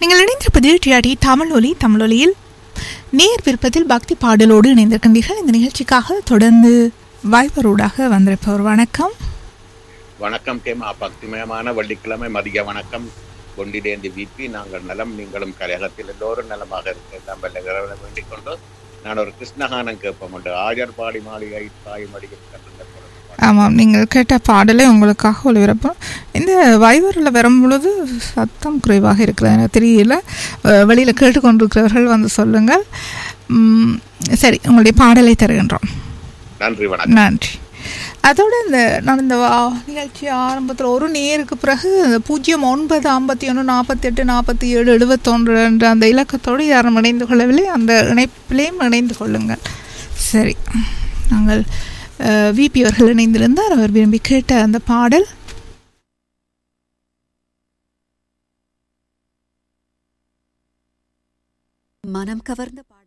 நீங்கள் இணைந்திருப்பது டிஆடி தமிழொலி தமிழொலியில் நேர் விருப்பத்தில் பக்தி பாடலோடு இணைந்திருக்கின்றீர்கள் இந்த நிகழ்ச்சிக்காக தொடர்ந்து வாய்ப்பரோடாக வந்திருப்பவர் வணக்கம் வணக்கம் கேமா பக்திமயமான வெள்ளிக்கிழமை மதிய வணக்கம் கொண்டிடேந்தி விபி நாங்கள் நலம் நீங்களும் கலையகத்தில் எல்லோரும் நலமாக இருக்க எல்லாம் வல்ல இறைவனை வேண்டிக் கொண்டு நான் ஒரு கிருஷ்ணகானம் கேட்போம் உண்டு ஆஜர் பாடி மாளிகை தாய் மடியில் கட்டுங்க ஆமாம் நீங்கள் கேட்ட பாடலை உங்களுக்காக ஒளிபரப்போம் இந்த வைவரில் வரும் பொழுது சத்தம் குறைவாக இருக்கிறது எனக்கு தெரியல அஹ், வெளியில் கேட்டுக்கொண்டிருக்கிறவர்கள் வந்து சொல்லுங்கள் உம், சரி உங்களுடைய பாடலை தருகின்றோம் நன்றி வணக்கம் நன்றி அதோட இந்த நான் இந்த வா- நிகழ்ச்சி ஆரம்பத்தில் ஒரு நேருக்கு பிறகு இந்த பூஜ்ஜியம் ஒன்பது ஐம்பத்தி ஒன்று நாற்பத்தி எட்டு நாற்பத்தி ஏழு எழுபத்தொன்று என்ற அந்த இலக்கத்தோடு யாரும் இணைந்து கொள்ளவில்லை அந்த இணைப்பிலையும் இணைந்து கொள்ளுங்கள் சரி நாங்கள் விபி அவர்கள் இணைந்திருந்தார் அவர் விரும்பி கேட்ட அந்த பாடல் மனம் கவர்ந்த பாடல்